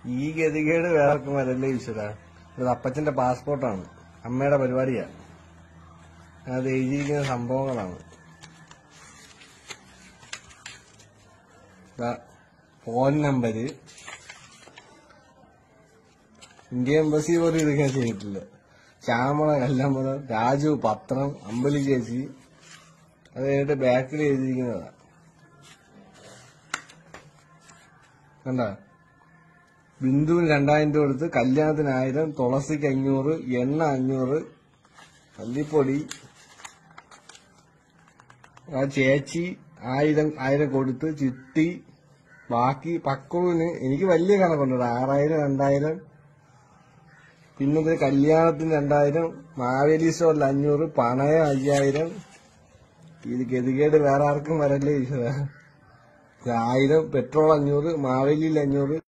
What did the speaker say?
ഈ ഗതികേട് വേറെ ആർക്കും വരല്ലേ ഈശ്വര ഇത് അപ്പച്ചന്റെ പാസ്പോർട്ടാണ് അമ്മയുടെ പരിപാടിയാ അത് എഴുതിയിരിക്കുന്ന സംഭവങ്ങളാണ് ദാ ഫോൺ നമ്പര് ഇന്ത്യൻ എംബസി പോലും ഇതൊക്കെ ചെയ്തിട്ടില്ല ശ്യാമള കല്ലമ്പലം രാജു പത്രം അമ്പലി ചേച്ചി അത് കഴിഞ്ഞിട്ട് ബാക്കിൽ എഴുതിയിരിക്കുന്നതാ കണ്ട ബിന്ദുവിന് രണ്ടായിരം രൂപ കൊടുത്ത് കല്യാണത്തിന് ആയിരം തുളസിക്ക് അഞ്ഞൂറ് എണ്ണ അഞ്ഞൂറ് മല്ലിപ്പൊടി ആ ചേച്ചി ആയിരം ആയിരം കൊടുത്ത് ചിട്ടി ബാക്കി പക്കുവിന് എനിക്ക് വലിയ കണക്കുണ്ട് ആറായിരം രണ്ടായിരം പിന്നത് കല്യാണത്തിന് രണ്ടായിരം മാവേലി സ്റ്റോറിൽ അഞ്ഞൂറ് പണയം അയ്യായിരം ഇത് ഗതികേട് വേറെ ആർക്കും വരല്ലേ ഈശ്വര ആയിരം പെട്രോൾ അഞ്ഞൂറ് മാവേലിയിൽ അഞ്ഞൂറ്